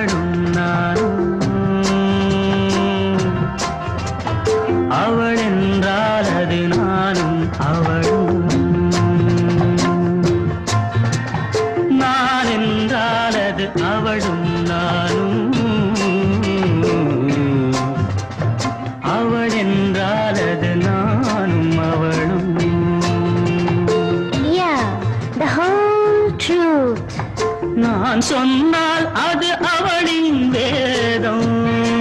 அவளும் நானும் அவள் என்றால் அது நானும் அவளும் நான் என்றால் அது அவளும் நானும் அவள் என்றால் அது நானும் அவளும் Yeah, the whole truth. நான் சொன்னால் அது அவளின் வேதம்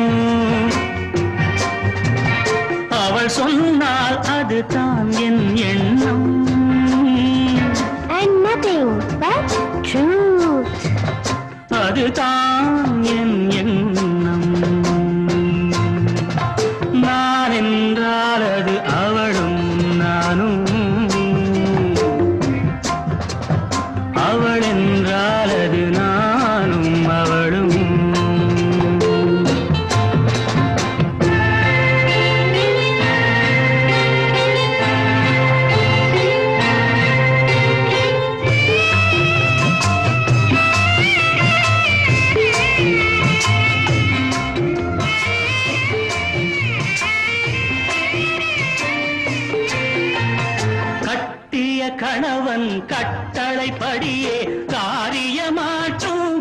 அவள் சொன்னால் அது தான் என் எண்ணம் And nothing but truth. அதுதான் என் எண்ணம் நான் என்றால் அது அவளும் நானும் அவள் என்றால் அது நானும் அவளும் கட்டிய கணவன் கட்டளைப்படியே காரியமாற்றும்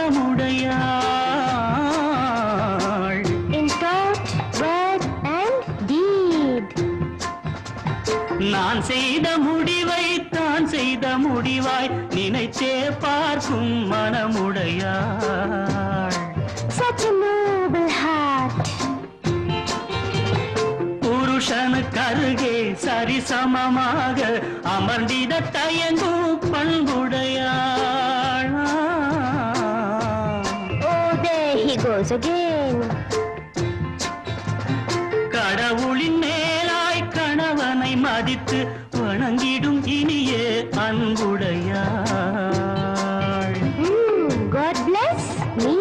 குணமுடையாள் In thought, word, and deed. நான் செய்த முடிவை தான் செய்த முடிவாய் நினைத்தே பார்க்கும் மனமுடையாள் Such a noble heart. புருஷனுக்கருகே சரிசமமாக அமர்ந்திட தயங்கும் பண்புடையாள் Oh, there he goes again. கடவுளின் மேலாய் கணவனை மதித்து வணங்கிடும் இனிய அன்புடையாள் Hmm, God bless me.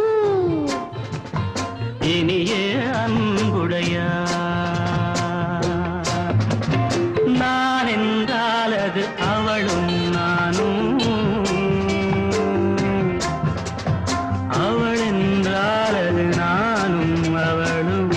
இனிய அன்புடையாள் நான் என்றால் அது அவளும் நானும் அவள் என்றால் அது நானும் அவளும்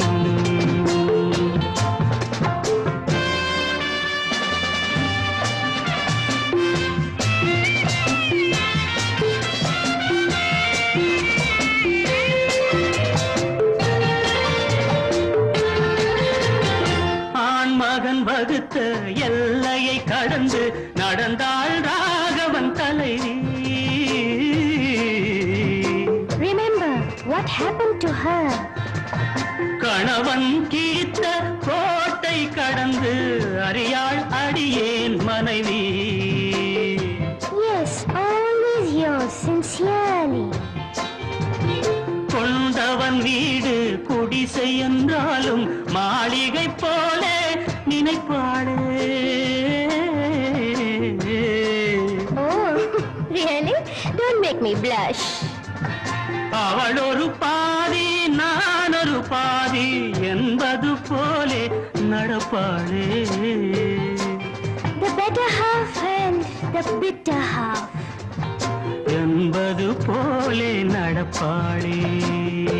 ஆண் மகன் வகுத்த எல்லையை கடந்து நடந்தாள் ராகவன் தலைவி Remember what happened to her. கணவன் கீத்த கோட்டை கடந்து அறியாள் அடியேன் மனைவி Yes, always yours sincerely. கொண்டவன் வீடு குடிசை என்றாலும் மாளிகை போல நினைப்பாளே Oh, really? Don't make me blush. அவள் ஒரு பாதி நான் ஒரு பாதி என்பது போலே நடப்பாளே The better half and the bitter half. என்பது போலே நடப்பாளே